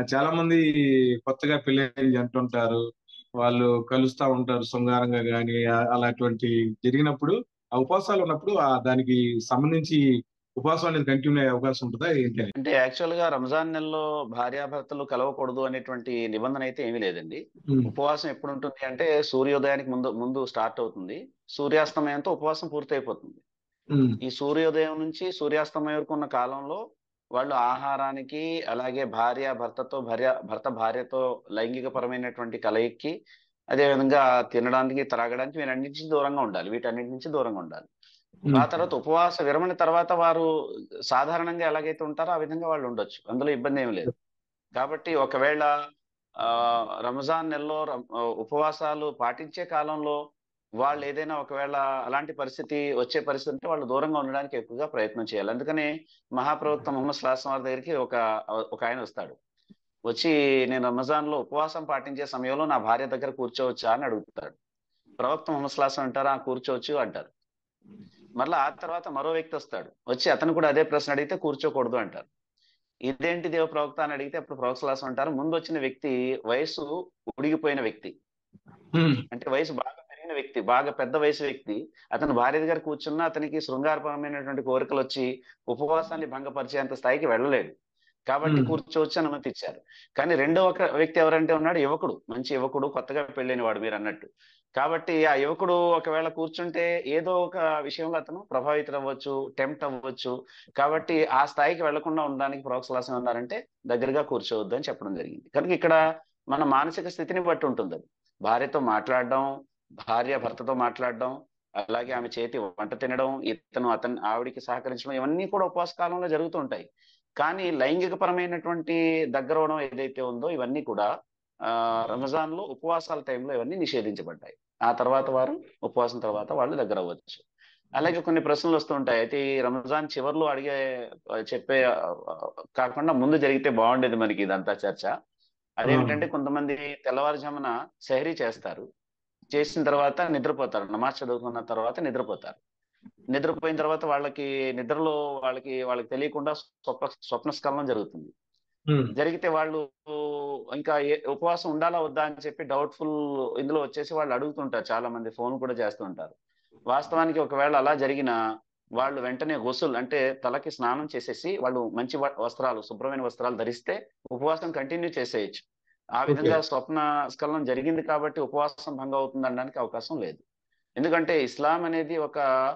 చాలా మంది కొత్తగా పెళ్ళైన జంట ఉంటారు వాళ్ళు కలుస్తా ఉంటారు శృంగారంగా గాని ఆ- అలాంటి జరిగినప్పుడు ఆ ఉపవాసాలు ఉన్నప్పుడు ఆ దానికి సంబంధించి ఉపవాసం అనేది కంటిన్యూ అయ్యే అవకాశం ఉంటుందా ఏంటి అని అంటే యాక్చువల్ గా రంజాన్ నెలలో భార్యాభర్తలు కలవకూడదు అనేటువంటి నిబంధన అయితే ఏమీ లేదండి ఉమ్, ఉపవాసం ఎప్పుడు ఉంటుంది అంటే సూర్యోదయానికి ముందు ముందు స్టార్ట్ అవుతుంది సూర్యాస్తమయంతో ఉపవాసం పూర్తయిపోతుంది ఉమ్, ఈ సూర్యోదయం నుంచి సూర్యాస్తమయం వరకు ఉన్న కాలంలో వాళ్ళు ఆహారానికి అలాగే భార్య భర్తతో భార్య భర్త భార్యతో లైంగిక పరమైనటువంటి కలయిక్కి అదేవిధంగా తినడానికి త్రాగడానికి వీటన్నిటి నుంచి దూరంగా ఉండాలి వీటన్నిటి నుంచి దూరంగా ఉండాలి ఉమ్, ఆ తర్వాత ఉపవాస విరమణ తర్వాత వారు సాధారణంగా ఎలాగైతే ఉంటారో ఆ విధంగా వాళ్ళు ఉండొచ్చు అందులో ఇబ్బంది ఏమి లేదు కాబట్టి ఒకవేళ ఆ రంజాన్ నెలలో రం- ఆ, ఉపవాసాలు పాటించే కాలంలో వాళ్ళు ఏదైనా ఒకవేళ అలాంటి పరిస్థితి వచ్చే పరిస్థితి ఉంటే వాళ్ళు దూరంగా ఉండడానికి ఎక్కువగా ప్రయత్నం చేయాలి అందుకని మహాప్రవక్త ముహమ్మద్ స్లాసం వారి దగ్గరికి ఒక ఒక ఆయన వస్తాడు వచ్చి నేను రంజాన్ లో ఉపవాసం పాటించే సమయంలో నా భార్య దగ్గర కూర్చోవచ్చా అని అడుగుతాడు ప్రవక్త ముహమ్మద్ స్లాసం అంటారా "ఆ, కూర్చోవచ్చు అంటారు మళ్ళీ ఆ తర్వాత మరో వ్యక్తి వస్తాడు వచ్చి అతను కూడా అదే ప్రశ్న అడిగితే కూర్చోకూడదు అంటారు ఇదేంటి దేవ ప్రవక్త అని అడిగితే అప్పుడు ప్రవక్త సలాసం అంటారు ముందు వచ్చిన వ్యక్తి వయసు ఉడిగిపోయిన వ్యక్తి ఉమ్, అంటే వయసు బాగా పెరిగిన వ్యక్తి బాగా పెద్ద వయసు వ్యక్తి అతను భార్య దగ్గర కూర్చున్నా అతనికి శృంగారపరమైనటువంటి కోరికలు వచ్చి ఉపవాసాన్ని భంగపరిచేంత స్థాయికి వెళ్ళలేడు కాబట్టి Hmm. కూర్చోవచ్చు అని అనుమతి ఇచ్చారు కానీ రెండో ఒక వ్యక్తి ఎవరంటే ఉన్నాడు యువకుడు మంచి యువకుడు కొత్తగా పెళ్ళైన వాడు మీరు అన్నట్టు కాబట్టి ఆ యువకుడు ఒకవేళ కూర్చుంటే ఏదో ఒక విషయంలో అతను ప్రభావితం అవ్వచ్చు టెంప్ట్ అవ్వచ్చు కాబట్టి ఆ స్థాయికి వెళ్లకుండా ఉండడానికి ప్రోత్సాహం ఉన్నారంటే దగ్గరగా కూర్చోవద్దు అని చెప్పడం జరిగింది కనుక ఇక్కడ మన మానసిక స్థితిని బట్టి ఉంటుంది అది భార్యతో మాట్లాడడం భార్య భర్తతో మాట్లాడడం అలాగే ఆమె చేతి వంట తినడం ఇతను అతను ఆవిడికి సహకరించడం ఇవన్నీ కూడా ఉపవాస కాలంలో జరుగుతూ ఉంటాయి కానీ లైంగిక పరమైనటువంటి దగ్గర అవడం ఏదైతే ఉందో ఇవన్నీ కూడా ఆ రంజాన్ లో ఉపవాసాల టైంలో ఇవన్నీ నిషేధించబడ్డాయి ఆ తర్వాత వారు ఉపవాసం తర్వాత వాళ్ళు దగ్గర అవ్వచ్చు అలాగే కొన్ని ప్రశ్నలు వస్తుంటాయి అయితే ఈ రంజాన్ చివర్లో అడిగే ఆ, చెప్పే ఆ, కాకుండా ముందు జరిగితే బాగుండేది మనకి ఇదంతా చర్చ అదేమిటంటే కొంతమంది తెల్లవారుజామున సెహరీ చేస్తారు చేసిన తర్వాత నిద్రపోతారు నమాజ్ చదువుకున్న తర్వాత నిద్రపోతారు నిద్రపోయిన తర్వాత వాళ్ళకి నిద్రలో వాళ్ళకి వాళ్ళకి తెలియకుండా స్వప్న స్వప్నస్ఖలనం జరుగుతుంది ఉమ్, జరిగితే వాళ్ళు ఇంకా ఏ- ఉపవాసం ఉండాలా వద్దా అని చెప్పి డౌట్ఫుల్ ఇందులో వచ్చేసి వాళ్ళు అడుగుతుంటారు చాలా మంది ఫోన్ కూడా చేస్తుంటారు వాస్తవానికి ఒకవేళ అలా జరిగినా వాళ్ళు వెంటనే గొసుల్ అంటే తలకి స్నానం చేసేసి వాళ్ళు మంచి వ- వస్త్రాలు శుభ్రమైన వస్త్రాలు ధరిస్తే ఉపవాసం కంటిన్యూ చేసేయచ్చు ఆ విధంగా స్వప్న స్ఖలనం జరిగింది కాబట్టి ఉపవాసం భంగం అవుతుంది అనడానికి అవకాశం లేదు ఎందుకంటే ఇస్లాం అనేది ఒక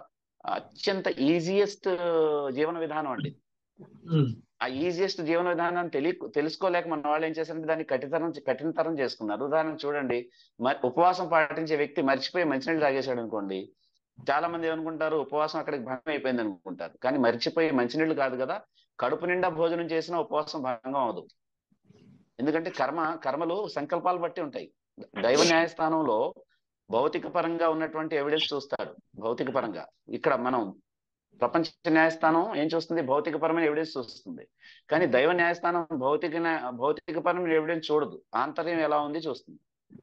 అత్యంత ఈజియెస్ట్ జీవన విధానం అండి ఉమ్, ఆ ఈజియెస్ట్ జీవన విధానాన్ని తెలియ తెలుసుకోలేక మన వాళ్ళు ఏం చేశారంటే దాన్ని కఠితరం కఠినతరం చేసుకున్నారు ఉదాహరణ చూడండి మ- ఉపవాసం పాటించే వ్యక్తి మర్చిపోయి మంచినీళ్ళు తాగేశాడు అనుకోండి చాలా మంది ఏమనుకుంటారు ఉపవాసం అక్కడికి భంగం అయిపోయింది అనుకుంటారు కానీ మర్చిపోయి మంచినీళ్ళు కాదు కదా కడుపు నిండా భోజనం చేసినా ఉపవాసం భంగం అవదు ఎందుకంటే కర్మ కర్మలు సంకల్పాలు బట్టి ఉంటాయి దైవ న్యాయస్థానంలో భౌతిక పరంగా ఉన్నటువంటి ఎవిడెన్స్ చూస్తాడు భౌతిక పరంగా ఇక్కడ మనం ప్రపంచ న్యాయస్థానం ఏం చూస్తుంది భౌతిక పరమైన ఎవిడెన్స్ చూస్తుంది కానీ దైవ న్యాయస్థానం భౌతిక న్యాయ- భౌతిక పరమైన ఎవిడెన్స్ చూడదు ఆంతర్యం ఎలా ఉంది చూస్తుంది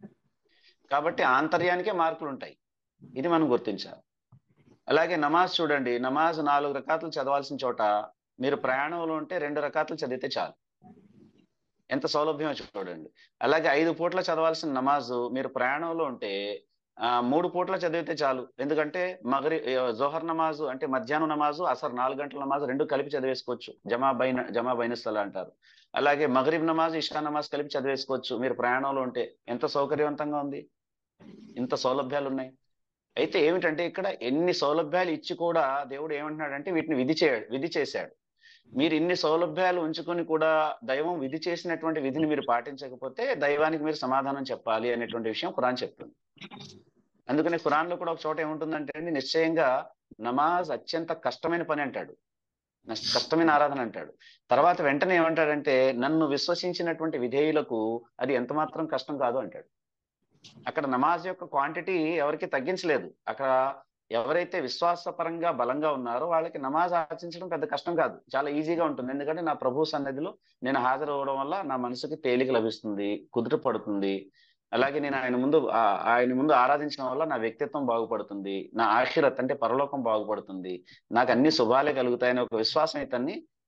కాబట్టి ఆంతర్యానికే మార్పులు ఉంటాయి ఇది మనం గుర్తించాలి అలాగే నమాజ్ చూడండి నమాజ్ నాలుగు రకాతులు చదవాల్సిన చోట మీరు ప్రయాణంలో ఉంటే రెండు రకాతులు చదివితే చాలు ఎంత సౌలభ్యమో చూడండి అలాగే ఐదు పూట్ల చదవాల్సిన నమాజు మీరు ప్రయాణంలో ఉంటే ఆ మూడు పూట్ల చదివితే చాలు ఎందుకంటే మగరి జోహర్ నమాజు అంటే మధ్యాహ్నం నమాజు అసర్ నాలుగు గంటల నమాజు రెండు కలిపి చదివేసుకోవచ్చు జమా బైన జమా బైనస్తల అంటారు అలాగే మగరిబ్ నమాజ్ ఇషా నమాజ్ కలిపి చదివేసుకోవచ్చు మీరు ప్రయాణంలో ఉంటే ఎంత సౌకర్యవంతంగా ఉంది ఇంత సౌలభ్యాలు ఉన్నాయి అయితే ఏమిటంటే ఇక్కడ ఎన్ని సౌలభ్యాలు ఇచ్చి కూడా దేవుడు ఏమంటున్నాడంటే వీటిని విధి చేయాడు విధి చేశాడు మీరు ఇన్ని సౌలభ్యాలు ఉంచుకొని కూడా దైవం విధి చేసినటువంటి విధిని మీరు పాటించకపోతే దైవానికి మీరు సమాధానం చెప్పాలి అనేటువంటి విషయం ఖురాన్ చెప్తుంది అందుకని ఖురాన్ లో కూడా ఒక చోట ఏముంటుందంటే అండి నిశ్చయంగా నమాజ్ అత్యంత కష్టమైన పని అంటాడు నష్ట- కష్టమైన ఆరాధన అంటాడు తర్వాత వెంటనే ఏమంటాడంటే నన్ను విశ్వసించినటువంటి విధేయులకు అది ఎంత మాత్రం కష్టం కాదు అంటాడు అక్కడ నమాజ్ యొక్క క్వాంటిటీ ఎవరికి తగ్గించలేదు అక్కడ ఎవరైతే విశ్వాసపరంగా బలంగా ఉన్నారో వాళ్ళకి నమాజ్ ఆచరించడం పెద్ద కష్టం కాదు చాలా ఈజీగా ఉంటుంది ఎందుకంటే నా ప్రభు సన్నిధిలో నేను హాజరవడం వల్ల నా మనసుకి తేలిక లభిస్తుంది కుదుట పడుతుంది అలాగే నేను ఆయన ముందు ఆ- ఆయన ముందు ఆరాధించడం వల్ల నా వ్యక్తిత్వం బాగుపడుతుంది నా ఆఖిరత్ అంటే పరలోకం బాగుపడుతుంది నాకు అన్ని శుభాలే కలుగుతాయని ఒక విశ్వాసం ఇతన్ని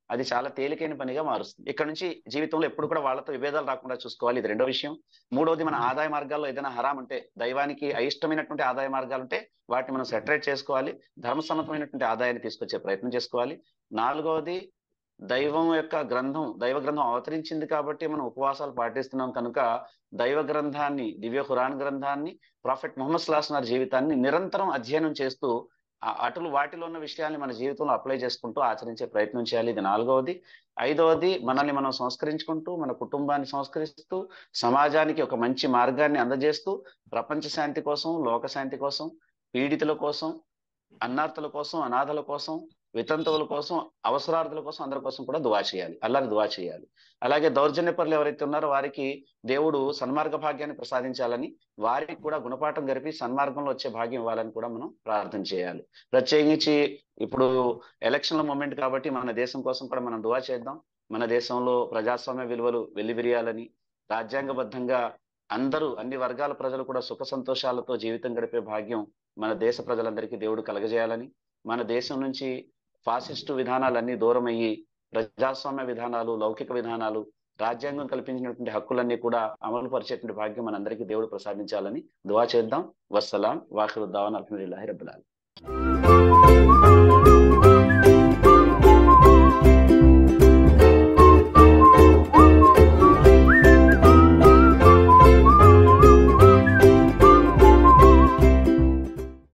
అది చాలా తేలికైన పనిగా మారుస్తుంది ఇక్కడ నుంచి జీవితంలో ఎప్పుడు కూడా వాళ్ళతో విభేదాలు రాకుండా చూసుకోవాలి ఇది రెండో విషయం మూడోది మన ఆదాయ మార్గాల్లో ఏదైనా హరాం ఉంటే దైవానికి అయిష్టమైనటువంటి ఆదాయ మార్గాలు ఉంటే వాటిని మనం సెటరేట్ చేసుకోవాలి ధర్మసమ్మతమైనటువంటి ఆదాయాన్ని తీసుకొచ్చే ప్రయత్నం చేసుకోవాలి నాలుగవది దైవం యొక్క గ్రంథం దైవ గ్రంథం అవతరించింది కాబట్టి మనం ఉపవాసాలు పాటిస్తున్నాం కనుక దైవ గ్రంథాన్ని దివ్య ఖురాన్ గ్రంథాన్ని ప్రాఫెట్ ముహమ్మద్ సుల్లాహ్ జీవితాన్ని నిరంతరం అధ్యయనం చేస్తూ ఆ అటులు వాటిలో ఉన్న విషయాల్ని మన జీవితంలో అప్లై చేసుకుంటూ ఆచరించే ప్రయత్నం చేయాలి ఇది నాలుగవది ఐదవది మనల్ని మనం సంస్కరించుకుంటూ మన కుటుంబాన్ని సంస్కరిస్తూ సమాజానికి ఒక మంచి మార్గాన్ని అందజేస్తూ ప్రపంచ శాంతి కోసం లోక శాంతి కోసం పీడితుల కోసం అన్నార్థుల కోసం అనాథల కోసం వితంతువుల కోసం అవసరార్థుల కోసం అందరి కోసం కూడా దువా చేయాలి అల్లాని దువా చేయాలి అలాగే దౌర్జన్య పరులు ఎవరైతే ఉన్నారో వారికి దేవుడు సన్మార్గ భాగ్యాన్ని ప్రసాదించాలని వారికి కూడా గుణపాఠం గరిపి సన్మార్గంలో వచ్చే భాగ్యం ఇవ్వాలని కూడా మనం ప్రార్థన చేయాలి ప్రత్యేకించి ఇప్పుడు ఎలక్షన్ల మూమెంట్ కాబట్టి మన దేశం కోసం కూడా మనం దువా చేద్దాం మన దేశంలో ప్రజాస్వామ్య విలువలు వెల్లివిరియాలని రాజ్యాంగబద్ధంగా అందరూ అన్ని వర్గాల ప్రజలు కూడా సుఖ సంతోషాలతో జీవితం గడిపే భాగ్యం మన దేశ ప్రజలందరికీ దేవుడు కలగజేయాలని మన దేశం నుంచి ఫాసిస్టు విధానాలన్నీ దూరం అయ్యి ప్రజాస్వామ్య విధానాలు లౌకిక విధానాలు రాజ్యాంగం కల్పించినటువంటి హక్కులన్నీ కూడా అమలు పరిచేటువంటి భాగ్యం మనందరికీ దేవుడు ప్రసాదించాలని దువా చేద్దాం వస్సలాం వాఖిరుద్దావన్ అల్హమ్దుల్లాహి రబ్బుల్ ఆలమీన్